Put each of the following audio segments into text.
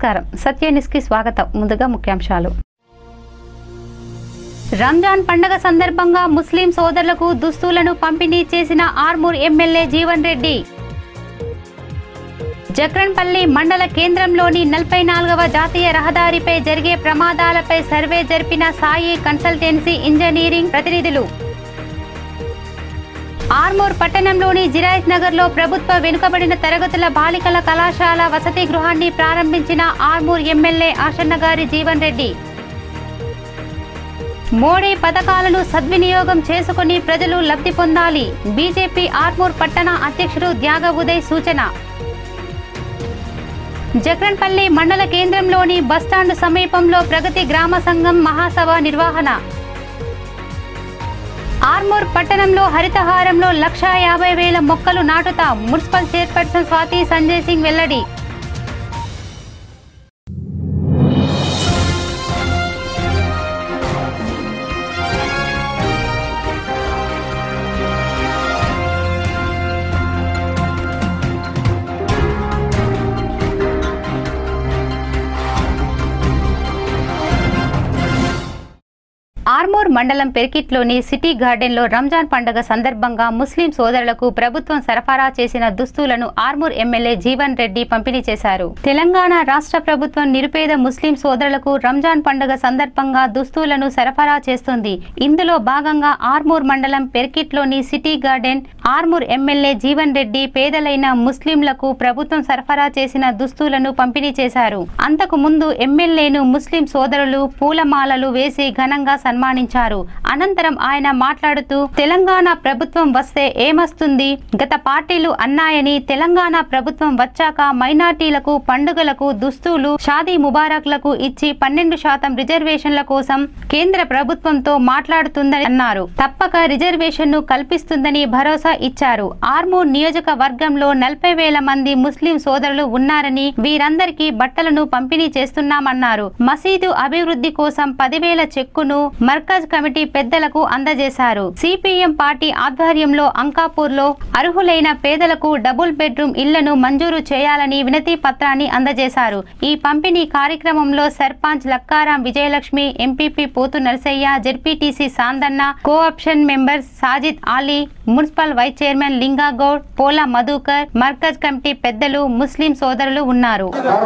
నమస్కారం సత్య న్యూస్ కి స్వాగతం ముందుగా ముఖ్యాంశాలు రంజాన్ పండగ సందర్భంగా ముస్లిం సోదరులకు దుస్తులను పంపిణీ చేసిన ఆర్మూర్ ఎమ్మెల్యే జీవన్ రెడ్డి జక్రన్పల్లి మండల కేంద్రంలోని నలభై నాలుగవ జాతీయ రహదారిపై జరిగే ప్రమాదాలపై సర్వే జరిపిన సాయి కన్సల్టెన్సీ ఇంజనీరింగ్ ప్రతినిధులు ఆర్మూర్ పట్టణంలోని జిరాయిత్ నగర్ లో ప్రభుత్వ వెనుకబడిన తరగతుల బాలికల కళాశాల వసతి గృహాన్ని ప్రారంభించిన ఆర్మూర్ ఎమ్మెల్యే ఆషన్నగారి జీవన్ రెడ్డి మోడీ పథకాలను సద్వినియోగం చేసుకుని ప్రజలు లబ్ధి పొందాలి బీజేపీ ఆర్మూర్ పట్టణ అధ్యక్షుడు త్యాగ ఉదయ్ సూచన జక్రన్పల్లి మండల కేంద్రంలోని బస్టాండ్ సమీపంలో ప్రగతి గ్రామ సంఘం మహాసభ నిర్వహణ ఆర్మూర్ పట్టణంలో హరితహారంలో లక్షా యాభై వేల మొక్కలు నాటుతాం మున్సిపల్ చైర్పర్సన్ స్వాతి సంజయ్ సింగ్ వెల్లడి ఆర్మూర్ మండలం పెరికిట్లోని సిటీ గార్డెన్లో రంజాన్ పండుగ సందర్భంగా ముస్లిం సోదరులకు ప్రభుత్వం సరఫరా చేసిన దుస్తులను ఆర్మూర్ ఎమ్మెల్యే జీవన్ రెడ్డి పంపిణీ చేశారు తెలంగాణ రాష్ట్ర ప్రభుత్వం నిరుపేద ముస్లిం సోదరులకు రంజాన్ పండుగ సందర్భంగా దుస్తులను సరఫరా చేస్తుంది ఇందులో భాగంగా ఆర్మూర్ మండలం పెరికిట్లోని city garden Armoor MLA Jeevan Reddy పేదలైన ముస్లింలకు ప్రభుత్వం సరఫరా చేసిన దుస్తులను పంపిణీ చేశారు అంతకు ముందు ఎమ్మెల్యేను ముస్లిం సోదరులు పూలమాలలు వేసి ఘనంగా సన్మానించారు అనంతరం ఆయన మాట్లాడుతూ తెలంగాణ ప్రభుత్వం వస్తే ఏమొస్తుంది గత పార్టీలు అన్నాయని తెలంగాణ ప్రభుత్వం వచ్చాక మైనార్టీలకు పండుగలకు దుస్తులు షాదీ ముబారక్లకు ఇచ్చి పన్నెండు శాతం రిజర్వేషన్ల కోసం కేంద్ర ప్రభుత్వంతో మాట్లాడుతుందని అన్నారు తప్పక రిజర్వేషన్ ను కల్పిస్తుందని భరోసా ఇచ్చారు ఆర్మూర్ నియోజకవర్గంలో నలభై వేల మంది ముస్లిం సోదరులు ఉన్నారని వీరందరికీ బట్టలను పంపిణీ చేస్తున్నామన్నారు మసీదు అభివృద్ధి కోసం పదివేల చెక్కును మర్కజ్ కమిటీ పెద్దలకు అందజేశారు సిపిఎం పార్టీ ఆధ్వర్యంలో అంకాపూర్ లో అర్హులైన పేదలకు డబుల్ బెడ్రూమ్ ఇళ్లను మంజూరు చేయాలని వినతి పత్రాన్ని అందజేశారు ఈ పంపిణీ కార్యక్రమంలో sarpanch లక్కారాం Vijayalakshmi MPP Pothu Narasaiah ZPTC Sandanna co-option member Sajid Ali municipal vice chairman Lingagoud Pola Madhukar Markaz committee పెద్దలు ముస్లిం సోదరులు ఉన్నారు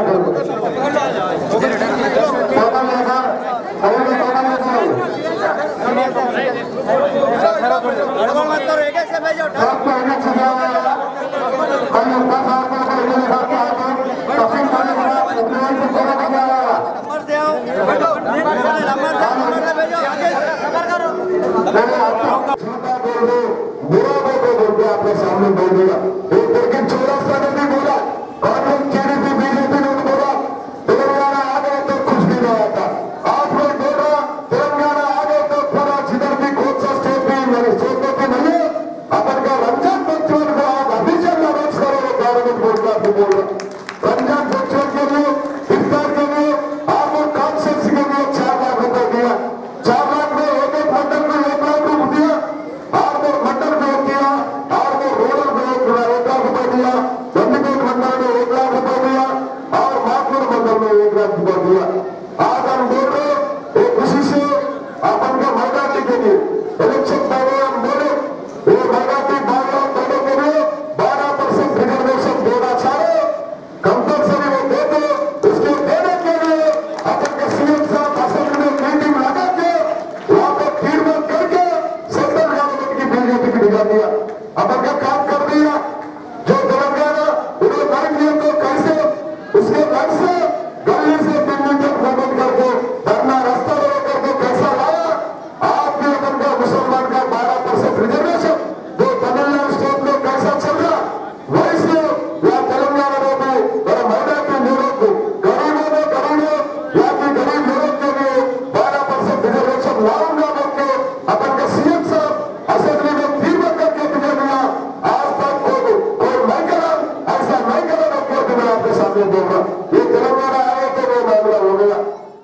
आपने सामने बोल दिया एक करके चौरास्ता ने भी बोला कांग्रेस टीडीपी बीजेपी ने भी बोला तेलंगाना आ गए तो कुछ भी नहीं आता आप लोग बोला तेलंगाना आ गए तो पूरा जिधर भी कौन सा स्टेट भी मैंने सोचते भी नहीं है अपन का रमजान फेस्टिवल को आप ऑफिशियल अनाउंस करो वो गवर्नमेंट बोल रहा है बोल रहा रमजान फेस्टिवल के लिए इफ्तार के लिए आपको कॉन्सेंस के लिए चार लाख रुपए दिया चार लाख में एक एक मंडल में एक लाख रुपए दिया आपको मंडल में एक दिया आपको रूरल में एक एक लाख रुपए दिया गंदीपेट मंडल में एक लाख रुपए दिया और माथुर मंडल में एक लाख रुपए दिया आज हम बोल रहे हैं एक खुशी से अपन को माइनॉरिटी के लिए इलेक्शन पहले हम बोले ये माइनॉरिटी बारह पहले के लिए बारह परसेंट रिजर्वेशन देना चाहे कंपल्सरी वो दे दो उसके देने के लिए अपन के सीएम साहब असेंबली में मीटिंग लगा के वहां पे फीडबैक करके सेंट्रल गवर्नमेंट की बीजेपी की भिजा दिया अपन का काम कर दिया जो तेलंगाना उन्हें मांग लिया तो कैसे उसके ढंग से गली से दिल्ली तक भ्रमण करके धरना रास्ता लगा करके कैसा लाया आप भी अपन का मुसलमान का बारह परसेंट रिजर्वेशन जो तमिलनाडु स्टेट में कैसा चल रहा वैसे या तेलंगाना में भी मेरा माइनॉरिटी लोगों को गरीबों में गरीबों या कि गरीब लोगों के लिए बारह परसेंट रिजर्वेशन लाऊंगा बोल के अपन के सीएम साहब असेंबली में फीडबैक करके भेजा दिया आज तक कोई कोई नहीं करा ऐसा नहीं करा मैं क्यों मैं आपके सामने बोल रहा ये तेलंगाना आए तो वो मामला हो गया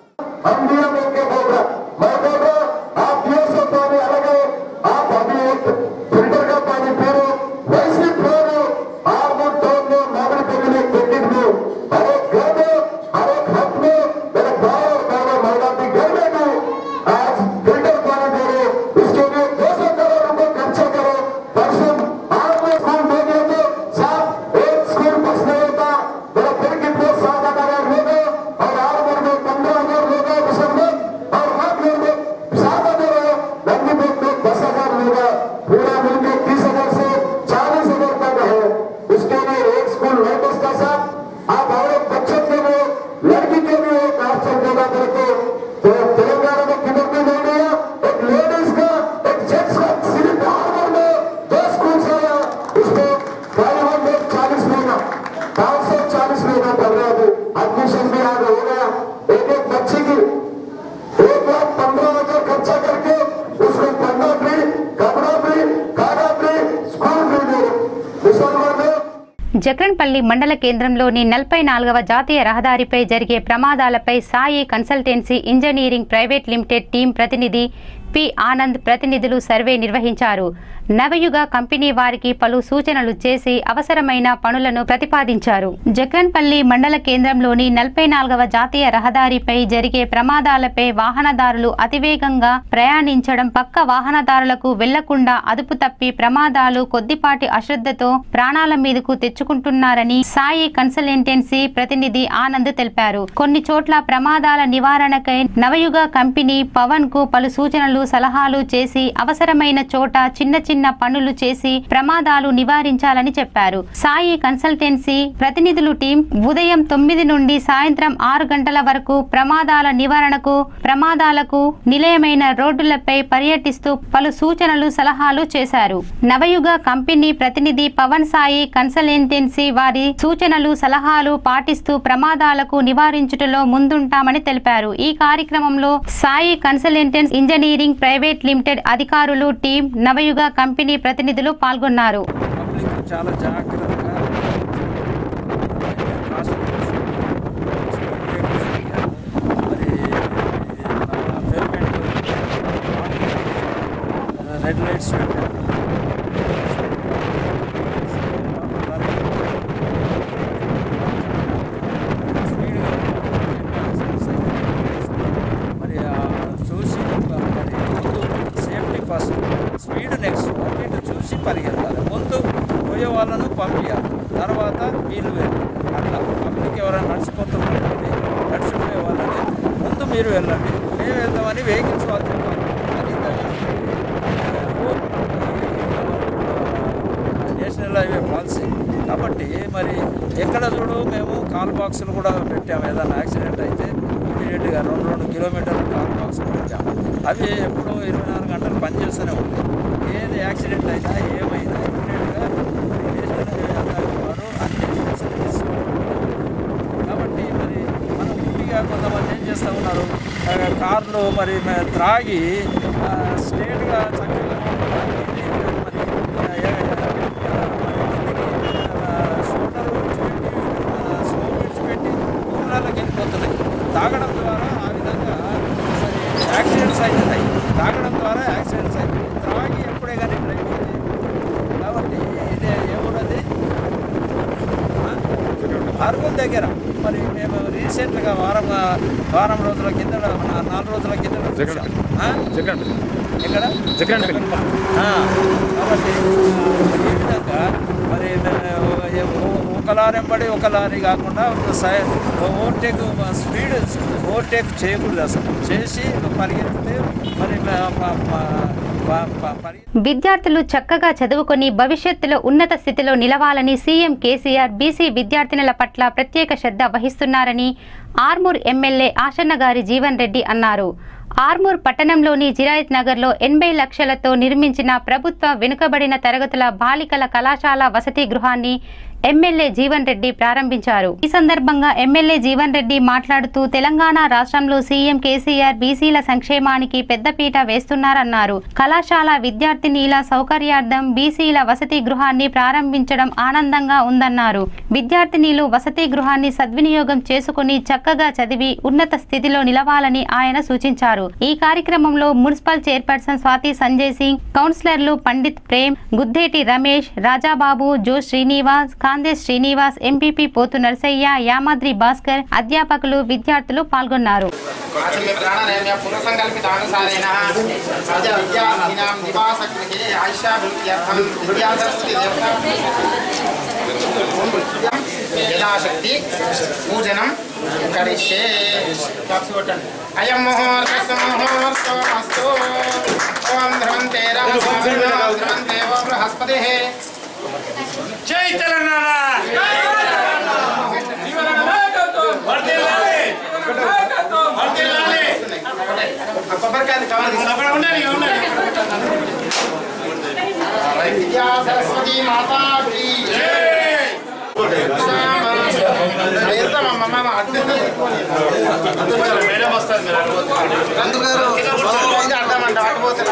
हम दिया बोल के बोल रहा मैं बोल रहा आप दिए से पानी अलग है आप अभी एक फिल्टर का पानी पी रहे हो वैसे पी रहे हो आप वो टोन में मामले के लिए क्रिकेट में हर एक घर में हर एक జక్రన్పల్లి మండల కేంద్రంలోని నలభై నాలుగవ జాతీయ రహదారిపై జరిగే ప్రమాదాలపై Sai consultancy engineering private limited team ప్రతినిధి పి ఆనంద్ ప్రతినిధులు సర్వే నిర్వహించారు నవయుగ కంపెనీ వారికి పలు సూచనలు చేసి అవసరమైన పనులను ప్రతిపాదించారు జక్రన్పల్లి మండల కేంద్రంలోని నలభై నాలుగవ జాతీయ రహదారిపై జరిగే ప్రమాదాలపై వాహనదారులు అతివేగంగా ప్రయాణించడం పక్క వాహనదారులకు వెళ్లకుండా అదుపు తప్పి ప్రమాదాలు కొద్దిపాటి అశ్రద్ధతో ప్రాణాల మీదకు తెచ్చుకుంటున్నారని సాయి కన్సల్టెన్సీ ప్రతినిధి ఆనంద్ తెలిపారు కొన్ని చోట్ల ప్రమాదాల నివారణకై నవయుగ కంపెనీ పవన్ కు పలు సూచనలు సలహాలు చేసి అవసరమైన చోట చిన్న చిన్న పనులు చేసి ప్రమాదాలు నివారించాలని చెప్పారు సాయి కన్సల్టెన్సీ ప్రతినిధులు టీం ఉదయం తొమ్మిది నుండి సాయంత్రం ఆరు గంటల వరకు ప్రమాదాల నివారణకు ప్రమాదాలకు నిలయమైన రోడ్డులపై పర్యటిస్తూ పలు సూచనలు సలహాలు చేశారు నవయుగ కంపెనీ ప్రతినిధి పవన్ సాయి కన్సల్టెన్సీ వారి సూచనలు సలహాలు పాటిస్తూ ప్రమాదాలకు నివారించుటలో ముందుంటామని తెలిపారు ఈ కార్యక్రమంలో Sai consultancy engineering private limited అధికారులు టీం నవయుగ కంపెనీ ప్రతినిధులు పాల్గొన్నారు పబ్లిక్ చాలా జాగ్రత్తగా మరి రెడ్ లైట్స్ పెట్టారు మరి ఆ చూసి మరి ముందు సేఫ్టీ ఫస్ట్ స్పీడ్ నెక్స్ట్ అటు చూసి పరిగెత్తాలి ముందు పోయే వాళ్ళను పంపించాలి తర్వాత వీళ్ళు వెళ్ళాలి అట్లా పబ్లిక్ ఎవరైనా నడిచిపోతున్నట్టు నడిచిపోయే వాళ్ళని ముందు మీరు వెళ్ళండి మేము వెళ్తామని వెహికల్స్ వాళ్ళు చెప్పాలి అది నేషనల్ హైవే పాలసీ కాబట్టి మరి ఎక్కడ చూడు మేము కాల్ బాక్సులు కూడా పెట్టాము ఏదైనా యాక్సిడెంట్ అయితే ఇమీడియట్గా రెండు రెండు కిలోమీటర్లు కాల్ బాక్సులు పెట్టాము అవి ఎప్పుడూ ఇరవై నాలుగు గంటలు పనిచేస్తూనే ఉంటాయి ఏది యాక్సిడెంట్ అయినా ఏమైనా ఇమీడియట్గా నేషనల్ హైవే అథారిటీ వారు అన్ని ఫెసిలిటీస్ కాబట్టి మరి మనం గుడ్డిగా కొంతమంది ఏం చేస్తూ ఉన్నారు ఆ, కార్లు మరి మే- త్రాగి ఆ, స్ట్రేట్గా చక్కగా ఇది మరి ఆ, ఏ- ఆ, మరి కిందికి, ఆ, షోల్డర్ విడిచిపెట్టి ఆ, స్మోక్ విడిచిపెట్టి ఊళ్ళకి వెళ్ళిపోతున్నాయి తాగడం ద్వారా ఆ విధంగా మరి యాక్సిడెంట్స్ అవుతున్నాయి తాగడం ద్వారా యాక్సిడెంట్స్ అవుతాయి త్రాగి ఎప్పుడే కానీ డ్రైవింగ్ చేయకూడదు. కాబట్టి ఇదే ఏమున్నది అరుగుల దగ్గర మరి మేము రీసెంట్గా వారం వారం రోజుల కింద నాలుగు రోజుల కింద చూసాం. ఆ? ఎక్కడ జగన్పల్లి. ఆ, కాబట్టి ఆ, ఈ విధంగా మరి మేము ఓ- ఒక లారీ వెంబడి ఒక లారీ కాకుండా సై- ఓవర్టేక్ స్పీడ్ ఓవర్టేక్ చేయకూడదు అసలు చేసి పరిగెత్తితే మరి ప- ప- ప- ప- ప- పరిగెత్తి విద్యార్థులు చక్కగా చదువుకొని భవిష్యత్తులో ఉన్నత స్థితిలో నిలవాలని సీఎం కేసీఆర్ బీసీ విద్యార్థినుల పట్ల ప్రత్యేక శ్రద్ధ వహిస్తున్నారని ఆర్మూర్ ఎమ్మెల్యే ఆశన్న గారి జీవన్ రెడ్డి అన్నారు ఆర్మూర్ పట్టణంలోని జిరాయత్ నగర్లో ఎనభై లక్షలతో నిర్మించిన ప్రభుత్వ వెనుకబడిన తరగతుల బాలికల కళాశాల వసతి గృహాన్ని ఎమ్మెల్యే జీవన్ రెడ్డి ప్రారంభించారు ఈ సందర్భంగా ఎమ్మెల్యే జీవన్ రెడ్డి మాట్లాడుతూ తెలంగాణ రాష్ట్రంలో సీఎం కేసీఆర్ బీసీల సంక్షేమానికి పెద్దపీట వేస్తున్నారన్నారు కళాశాల విద్యార్థినీల సౌకర్యార్థం బీసీల వసతి గృహాన్ని ప్రారంభించడం ఆనందంగా ఉందన్నారు విద్యార్థినీలు వసతి గృహాన్ని సద్వినియోగం చేసుకుని చక్కగా చదివి ఉన్నత స్థితిలో నిలవాలని ఆయన సూచించారు ఈ కార్యక్రమంలో మున్సిపల్ చైర్పర్సన్ స్వాతి సంజయ్ సింగ్ కౌన్సిలర్లు పండిత్ ప్రేమ్ గుద్దేటి రమేష్ రాజాబాబు జో శ్రీనివాస్ కాందే శ్రీనివాస్ ఎంపీపీ పోతు నరసయ్య యామాద్రి భాస్కర్ అధ్యాపకులు విద్యార్థులు పాల్గొన్నారు आचम्य प्राणायाम्य पुनः सज विद्यार्थीनां निवासगृहे आयुष्याभिवृद्ध्यर्थं विद्यासंस्कृत्यर्थं यथाशक्ति पूजनं करिष्ये अयं मुहूर्तस्य मुहूर्तमस्तु ॐ ध्रुवन्ते रामस्वामिनो ध्रुवन्ते वो बृहस्पतिः జై తెలంగాణ వర్ధిల్లాలి. వర్ధిల్లాలి. కొబ్బరికాయలు కావాలి అక్కడ ఉండాలి ఉండాలి విద్యా సరస్వతి మాతా కీ వెళ్తామమ్మ మేడం వస్తారు మీరు అడ్డు అడ్డమంట అడ్డుపోతే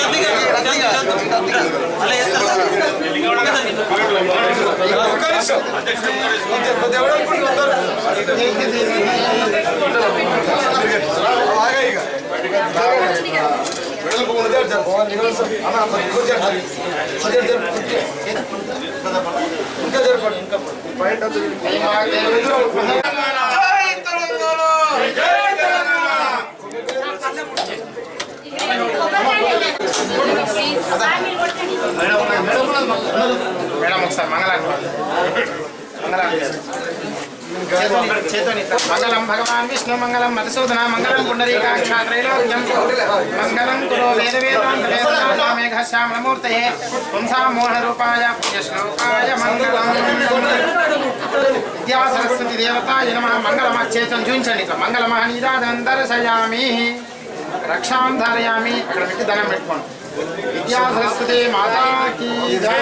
ఒక్క నిమిషం మేడం ఒకసారి మంగళాన్ని మంగళాన్ని చేతోని- చేతోని మంగళం భగవాన్ విష్ణు మంగళం మధుసూదన మంగళం పుండరీకాక్ష త్రైలోక్యం మంగళం కురు వేద వేదాంత వేదాంత మేఘ శ్యామలమూర్తయే పుంసాం మోహన రూపాయ పుణ్య శ్లోకాయ మంగళం విద్యా సరస్వతి దేవతాయ నమ మంగళమ చేతం చూపించండి ఇట్లా మంగళమహనీరాధం దర్శయామి రక్షాం ధారయామి అక్కడ పెట్టి ధనం పెట్టుకోండి విద్యా సరస్వతి మాతాకి జై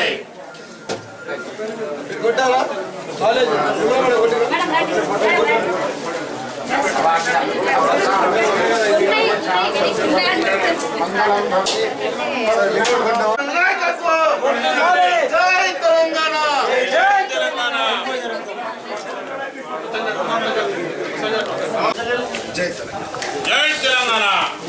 మంగళం భవతి జై తెలంగాణ జై తెలంగాణ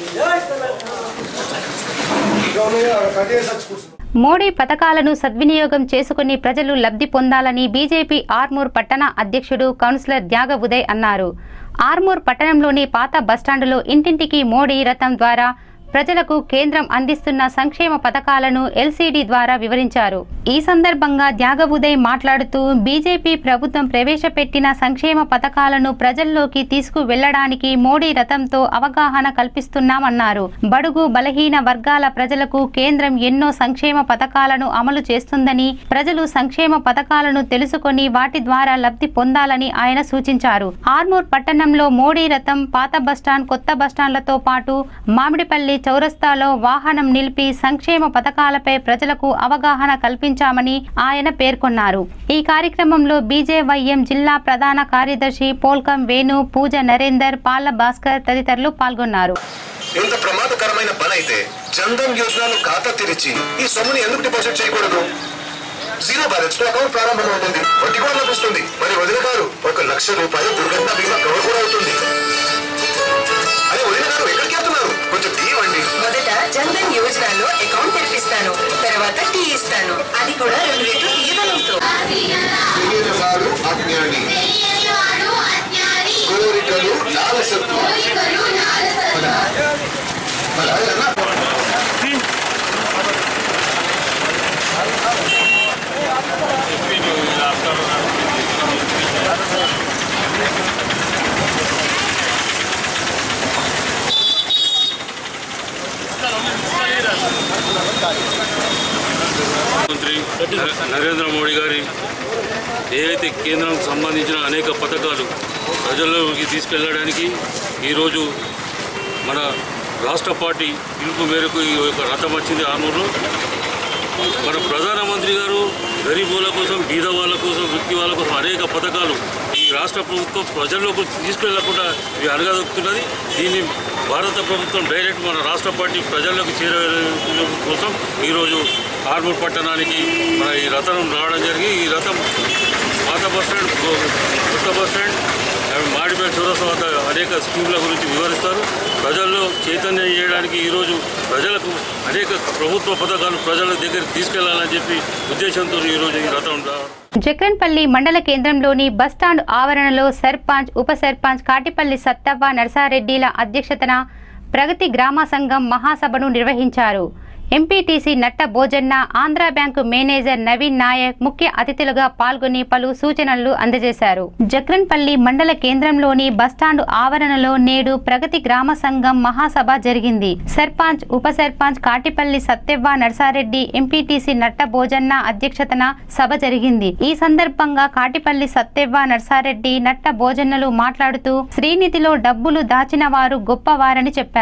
మోడీ పథకాలను సద్వినియోగం చేసుకుని ప్రజలు లబ్ధి పొందాలని బీజేపీ ఆర్మూర్ పట్టణ అధ్యక్షుడు కౌన్సిలర్ త్యాగ ఉదయ్ అన్నారు ఆర్మూర్ పట్టణంలోని పాత బస్టాండులో ఇంటింటికి మోడీ రథం ద్వారా ప్రజలకు కేంద్రం అందిస్తున్న సంక్షేమ పథకాలను ఎల్సీడీ ద్వారా వివరించారు ఈ సందర్భంగా త్యాగ ఉదయ్ మాట్లాడుతూ బీజేపీ ప్రభుత్వం ప్రవేశపెట్టిన సంక్షేమ పథకాలను ప్రజల్లోకి తీసుకువెళ్లడానికి మోడీ రథంతో అవగాహన కల్పిస్తున్నామన్నారు బడుగు బలహీన వర్గాల ప్రజలకు కేంద్రం ఎన్నో సంక్షేమ పథకాలను అమలు చేస్తుందని ప్రజలు సంక్షేమ పథకాలను తెలుసుకొని వాటి ద్వారా లబ్ధి పొందాలని ఆయన సూచించారు ఆర్మూర్ పట్టణంలో మోడీ రథం పాత బస్టాండ్ కొత్త బస్టాండ్లతో పాటు మామిడిపల్లి చౌరస్తాలో వాహనం నిలిపి సంక్షేమ పథకాలపై ప్రజలకు అవగాహన కల్పించామని ఆయన పేర్కొన్నారు ఈ కార్యక్రమంలో బీజేవైఎం జిల్లా ప్రధాన కార్యదర్శి పోల్కం వేణు పూజ నరేందర్ పాల భాస్కర్ తదితరులు పాల్గొన్నారు ఇంత ప్రమాదకరమైన పని అయితే జన్ధన్ యోజనలో ఖాతా తెరిచి ఈ సొమ్ముని ఎందుకు డిపాజిట్ చేయకూడదు జీరో బ్యాలెన్స్ తో అకౌంట్ ప్రారంభమవుతుంది వడ్డీ కూడా లభిస్తుంది మరి వదిన గారు ఒక లక్ష రూపాయల దుర్ఘటన బీమా కవర్ కూడా అవుతుంది అరే వదిన గారు ఎక్కడికి వెళ్తున్నారు కొంచెం తీయండి మొదట జన్ధన్ యోజనలో అకౌంట్ తెరిపిస్తాను తర్వాత టీ ఇస్తాను అది కూడా రెండు రేట్లు తీయదనంతో తెలియని వారు అజ్ఞాని కోరికలు లాలసత్వం మరి అదేనా? మంత్రి నరేంద్ర మోడీ గారి ఏవైతే కేంద్రానికి సంబంధించిన అనేక పథకాలు ప్రజల్లోకి తీసుకెళ్ళడానికి ఈరోజు మన రాష్ట్ర పార్టీ పిలుపు మేరకు ఈ యొక్క రథం వచ్చింది ఆర్మూర్లో మన ప్రధానమంత్రి గారు గరీబుల కోసం బీద వాళ్ళ కోసం వృత్తి వాళ్ళ కోసం అనేక పథకాలు ఈ రాష్ట్ర ప్రభుత్వం ప్రజల్లోకి తీసుకెళ్లకుండా ఇవి అడగదొక్కుతున్నది దీన్ని భారత ప్రభుత్వం డైరెక్ట్ మన రాష్ట్ర పార్టీ ప్రజల్లోకి చేరవేయడం కోసం ఈరోజు ఆర్మూర్ పట్టణానికి మన ఈ రథం రావడం జరిగి ఈ రథం పాత బస్ స్టాండ్ కొత్త బస్ స్టాండ్ అవి మాడిపేట చౌరస్తా వద్ద అనేక స్కీమ్ల గురించి వివరిస్తారు ప్రజల్లో చైతన్యం చేయడానికి ఈరోజు ప్రజలకు అనేక ప్రభుత్వ పథకాలు ప్రజల దగ్గరికి తీసుకెళ్లాలని చెప్పి ఉద్దేశంతో ఈరోజు ఈ రథం రావడం జక్రన్పల్లి మండల కేంద్రంలోని బస్టాండ్ ఆవరణలో సర్పంచ్ ఉప సర్పంచ్ కాటిపల్లి సత్తవ్వ నర్సారెడ్డిల అధ్యక్షతన ప్రగతి గ్రామ సంఘం మహాసభను నిర్వహించారు MPTC Natta Bhojanna Andhra bank manager Naveen Nayak ముఖ్య అతిథులుగా పాల్గొని పలు సూచనలు అందజేశారు జక్రన్పల్లి మండల కేంద్రంలోని బస్టాండ్ ఆవరణలో నేడు ప్రగతి గ్రామ సంఘం మహాసభ జరిగింది సర్పంచ్ ఉప సర్పంచ్ కాటిపల్లి సత్యవ్వ నర్సారెడ్డి ఎంపీటీసీ నట్ట భోజన్న అధ్యక్షతన సభ జరిగింది ఈ సందర్భంగా కాటిపల్లి సత్యవ్వ నర్సారెడ్డి నట్ట భోజన్నలు మాట్లాడుతూ శ్రీనిధిలో డబ్బులు దాచిన వారు గొప్పవారని చెప్పారు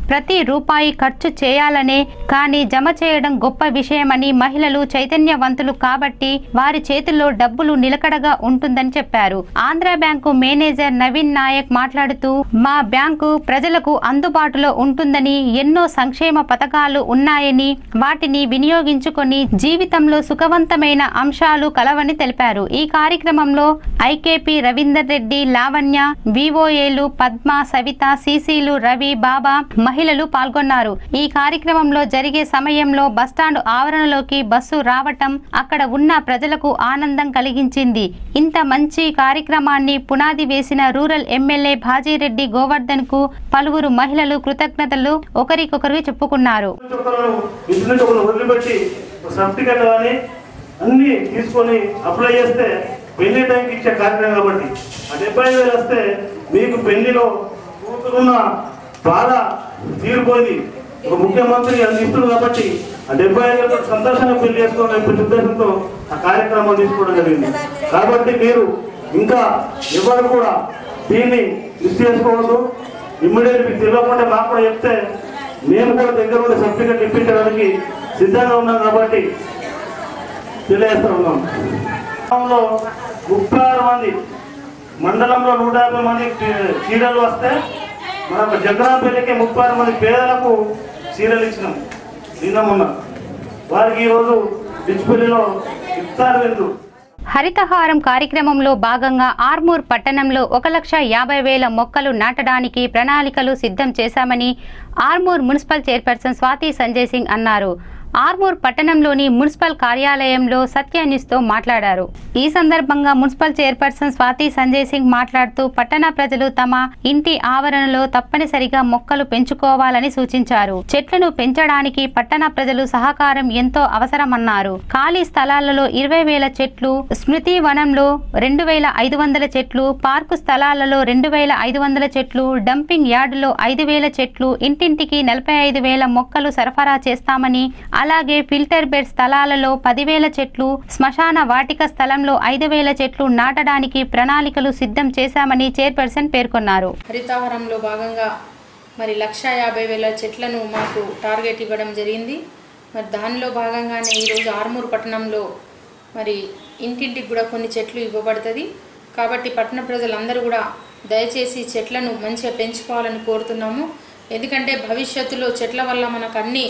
ప్రతి రూపాయి ఖర్చు చేయాలనే కానీ జమ చేయడం గొప్ప విషయమని మహిళలు చైతన్యవంతులు కాబట్టి వారి చేతుల్లో డబ్బులు నిలకడగా ఉంటుందని చెప్పారు ఆంధ్ర బ్యాంకు మేనేజర్ నవీన్ నాయక్ మాట్లాడుతూ మా బ్యాంకు ప్రజలకు అందుబాటులో ఉంటుందని ఎన్నో సంక్షేమ పథకాలు ఉన్నాయని వాటిని వినియోగించుకొని జీవితంలో సుఖవంతమైన అంశాలు కలవని తెలిపారు ఈ కార్యక్రమంలో ఐకేపీ రవీందర్ రెడ్డి లావణ్య వివోఏలు పద్మ సవిత సిసిలు రవి బాబా మహిళలు పాల్గొన్నారు ఈ కార్యక్రమంలో జరిగే సమయంలో బస్టాండ్ ఆవరణలోకి బస్సు రావటం అక్కడ ఉన్న ప్రజలకు ఆనందం కలిగించింది ఇంత మంచి కార్యక్రమాన్ని పునాది వేసిన రూరల్ ఎమ్మెల్యే భాజీరెడ్డి గోవర్ధన్ కు పలువురు మహిళలు కృతజ్ఞతలు ఒకరికొకరు చెప్పుకున్నారు చొక్కలను ఇంటి చొక్కలు వదిలిపెట్టి సర్టిఫికెట్ కానీ అన్ని తీసుకొని అప్లై చేస్తే పెళ్లి టైంకి ఇచ్చే కార్యక్రమం కాబట్టి ఆ డెబ్బై ఐదు వేలు వస్తే మీకు పెళ్లిలో కూతురున్న బాధ తీరిపోయింది ఒక ముఖ్యమంత్రి అది ఇస్తుంది కాబట్టి ఆ డెబ్బై ఐదు వేలతో సంతోషంగా పెళ్లి చేసుకోవాలని చెప్పి ఉద్దేశంతో ఆ కార్యక్రమం తీసుకోవడం జరిగింది కాబట్టి మీరు ఇంకా ఎవరు కూడా దీన్ని మిస్ చేసుకోవద్దు ఇమ్మీడియట్ మీకు తెలియకుండా మాకు కూడా చెప్తే మేము కూడా దగ్గర ఉండే సర్టిఫికెట్ ఇప్పించడానికి సిద్ధంగా ఉన్నాం కాబట్టి తెలియజేస్తా ఉన్నాం గ్రామంలో ముప్పై ఆరు మంది మండలంలో నూట యాభై మంది చీ- చీరలు వస్తే మనకు జగరాంపల్లికి ముప్పై ఆరు మంది పేదలకు చీరలు ఇచ్చినాం నిన్న మొన్న వారికి ఈరోజు డిచ్పల్లిలో ఇఫ్తార్ విందు హరితహారం కార్యక్రమంలో భాగంగా ఆర్మూర్ పట్టణంలో ఒక లక్ష యాభై వేల మొక్కలు నాటడానికి ప్రణాళికలు సిద్ధం చేశామని ఆర్మూర్ మున్సిపల్ చైర్పర్సన్ స్వాతి సంజయ్ సింగ్ అన్నారు ఆర్మూర్ పట్టణంలోని మున్సిపల్ కార్యాలయంలో సత్య న్యూస్తో మాట్లాడారు ఈ సందర్భంగా మున్సిపల్ చైర్పర్సన్ స్వాతి సంజయ్ సింగ్ మాట్లాడుతూ పట్టణ ప్రజలు తమ ఇంటి ఆవరణలో తప్పనిసరిగా మొక్కలు పెంచుకోవాలని సూచించారు చెట్లను పెంచడానికి పట్టణ ప్రజలు సహకారం ఎంతో అవసరమన్నారు ఖాళీ స్థలాలలో ఇరవై వేల చెట్లు స్మృతి వనంలో రెండు వేల ఐదు వందల చెట్లు పార్కు స్థలాలలో రెండు వేల ఐదు వందల చెట్లు డంపింగ్ యార్డులో ఐదు వేల చెట్లు ఇంటింటికి నలభై ఐదు వేల మొక్కలు సరఫరా చేస్తామని అలాగే ఫిల్టర్ బెడ్ స్థలాలలో పదివేల చెట్లు శ్మశాన వాటిక స్థలంలో ఐదు వేల చెట్లు నాటడానికి ప్రణాళికలు సిద్ధం చేశామని చైర్పర్సన్ పేర్కొన్నారు హరితాహారంలో భాగంగా మరి లక్ష యాభై వేల చెట్లను మాకు టార్గెట్ ఇవ్వడం జరిగింది మరి దానిలో భాగంగానే ఈరోజు ఆర్మూర్ పట్టణంలో మరి ఇంటింటికి కూడా కొన్ని చెట్లు ఇవ్వబడుతుంది కాబట్టి పట్టణ ప్రజలందరూ కూడా దయచేసి చెట్లను మంచిగా పెంచుకోవాలని కోరుతున్నాము ఎందుకంటే భవిష్యత్తులో చెట్ల వల్ల మనకు అన్ని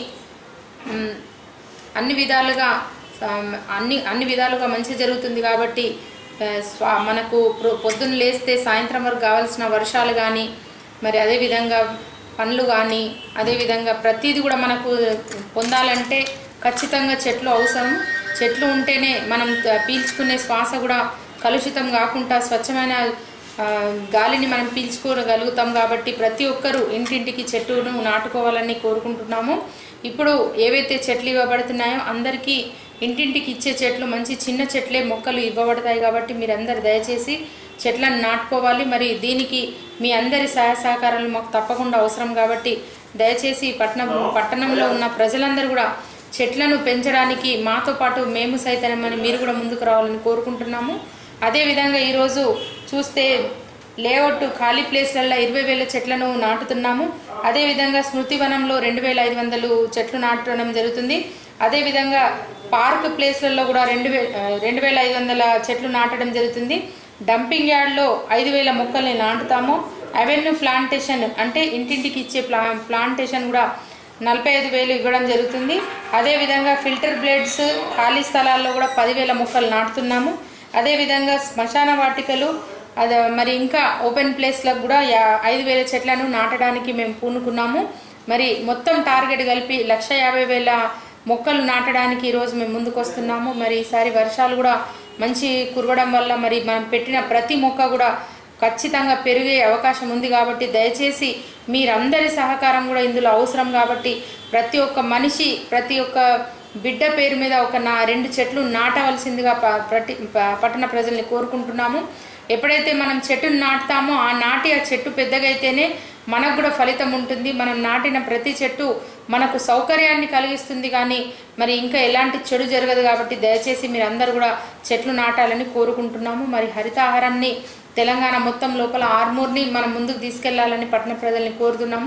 మ్, అన్ని విధాలుగా ఆమ్, అన్ని అన్ని విధాలుగా మంచి జరుగుతుంది కాబట్టి ఆ, స్వా- మనకు ప్రొ- పొద్దున్న లేస్తే సాయంత్రం వరకు కావాల్సిన వర్షాలు కానీ మరి అదేవిధంగా పండ్లు కానీ అదేవిధంగా ప్రతిదీ కూడా మనకు పొందాలంటే ఖచ్చితంగా చెట్లు అవసరం చెట్లు ఉంటేనే మనం త- పీల్చుకునే శ్వాస కూడా కలుషితం కాకుండా స్వచ్ఛమైన ఆ, గాలిని మనం పీల్చుకోగలుగుతాం కాబట్టి ప్రతి ఒక్కరూ ఇంటింటికి చెట్టును నాటుకోవాలని కోరుకుంటున్నాము ఇప్పుడు ఏవైతే చెట్లు ఇవ్వబడుతున్నాయో అందరికీ ఇంటింటికి ఇచ్చే చెట్లు మంచి చిన్న చెట్లే మొక్కలు ఇవ్వబడతాయి కాబట్టి మీరందరూ దయచేసి చెట్లను నాటుకోవాలి మరి దీనికి మీ అందరి సహాయ సహకారాలు మాకు తప్పకుండా అవసరం కాబట్టి దయచేసి పట్టణం పట్టణంలో ఉన్న ప్రజలందరూ కూడా చెట్లను పెంచడానికి మాతో పాటు మేము సైతమని మీరు కూడా ముందుకు రావాలని కోరుకుంటున్నాము అదేవిధంగా ఈరోజు చూస్తే లేఅవుట్ ఖాళీ ప్లేస్లలో ఇరవై వేల చెట్లను నాటుతున్నాము అదేవిధంగా స్మృతివనంలో రెండు వేల ఐదు వందలు చెట్లు నాటడం జరుగుతుంది అదేవిధంగా పార్క్ ప్లేస్లలో కూడా రెండు వే రెండు వేల ఐదు వందల చెట్లు నాటడం జరుగుతుంది డంపింగ్ యార్డ్లో ఐదు వేల మొక్కల్ని నాటుతాము అవెన్యూ ప్లాంటేషన్ అంటే ఇంటింటికి ఇచ్చే ప్లా ప్లాంటేషన్ కూడా నలభై ఐదు వేలు ఇవ్వడం జరుగుతుంది అదేవిధంగా ఫిల్టర్ బ్లేడ్స్ ఖాళీ స్థలాల్లో కూడా పదివేల మొక్కలు నాటుతున్నాము అదేవిధంగా శ్మశాన వాటికలు అదే మరి ఇంకా ఓపెన్ ప్లేస్లకు కూడా యా- ఐదు వేల చెట్లను నాటడానికి మేము పూనుకున్నాము మరి మొత్తం టార్గెట్ కలిపి లక్ష యాభై వేల మొక్కలు నాటడానికి ఈరోజు మేము ముందుకు వస్తున్నాము మరి ఈసారి వర్షాలు కూడా మంచి కురవడం వల్ల మరి మనం పెట్టిన ప్రతి మొక్క కూడా ఖచ్చితంగా పెరిగే అవకాశం ఉంది కాబట్టి దయచేసి మీరందరి సహకారం కూడా ఇందులో అవసరం కాబట్టి ప్రతి ఒక్క మనిషి ప్రతి ఒక్క బిడ్డ పేరు మీద ఒక నా రెండు చెట్లు నాటవలసిందిగా ప- ప్రతి ప- పట్టణ ప్రజల్ని కోరుకుంటున్నాము ఎప్పుడైతే మనం చెట్టును నాటుతామో ఆ నాటి ఆ చెట్టు పెద్దగా అయితేనే మనకు కూడా ఫలితం ఉంటుంది మనం నాటిన ప్రతి చెట్టు మనకు సౌకర్యాన్ని కలిగిస్తుంది కానీ మరి ఇంకా ఎలాంటి చెడు జరగదు కాబట్టి దయచేసి మీరు అందరూ కూడా చెట్లు నాటాలని కోరుకుంటున్నాము మరి హరితాహారాన్ని తెలంగాణ మొత్తం లోపల ఆర్మూర్ని మనం ముందుకు తీసుకెళ్లాలని పట్టణ ప్రజల్ని కోరుతున్నాము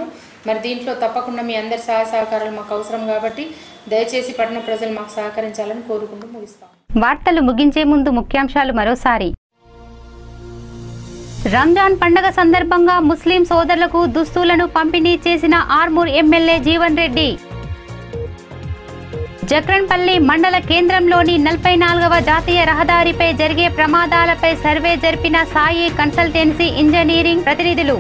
మరి దీంట్లో తప్పకుండా మీ అందరి సహాయ సహకారాలు మాకు అవసరం కాబట్టి దయచేసి పట్టణ ప్రజలు మాకు సహకరించాలని కోరుకుంటూ ముగిస్తాం వార్తలు ముగించే ముందు ముఖ్యాంశాలు మరోసారి రంజాన్ పండగ సందర్భంగా ముస్లిం సోదరులకు దుస్తులను పంపిణీ చేసిన ఆర్మూర్ ఎమ్మెల్యే జీవన్ రెడ్డి జక్రన్పల్లి మండల కేంద్రంలోని నలభై నాలుగవ జాతీయ రహదారిపై జరిగే ప్రమాదాలపై సర్వే జరిపిన సాయి కన్సల్టెన్సీ ఇంజనీరింగ్ ప్రతినిధులు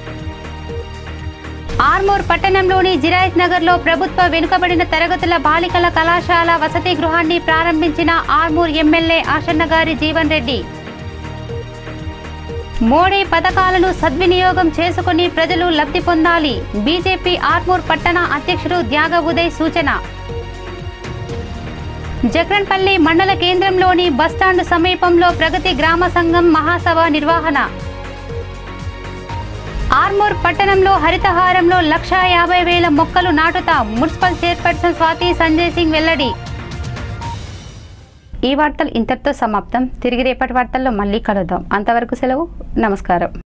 ఆర్మూర్ పట్టణంలోని జిరాయత్ నగర్లో ప్రభుత్వ వెనుకబడిన తరగతుల బాలికల కళాశాల వసతి గృహాన్ని ప్రారంభించిన ఆర్మూర్ ఎమ్మెల్యే ఆషన్నగారి జీవన్ రెడ్డి మోడీ పథకాలను సద్వినియోగం చేసుకుని ప్రజలు లబ్ధి పొందాలి బీజేపీ ఆర్మూర్ పట్టణ అధ్యక్షుడు త్యాగ ఉదయ్ సూచన జక్రన్పల్లి మండల కేంద్రంలోని బస్టాండ్ సమీపంలో ప్రగతి గ్రామ సంఘం మహాసభ నిర్వహణ ఆర్మూర్ పట్టణంలో హరితహారంలో లక్షా యాభై వేల మొక్కలు నాటుతాం మున్సిపల్ చైర్పర్సన్ స్వాతి సంజయ్ సింగ్ వెల్లడి ఈ వార్తలు ఇంతటితో సమాప్తం తిరిగి రేపటి వార్తల్లో మళ్ళీ కలుద్దాం అంతవరకు సెలవు నమస్కారం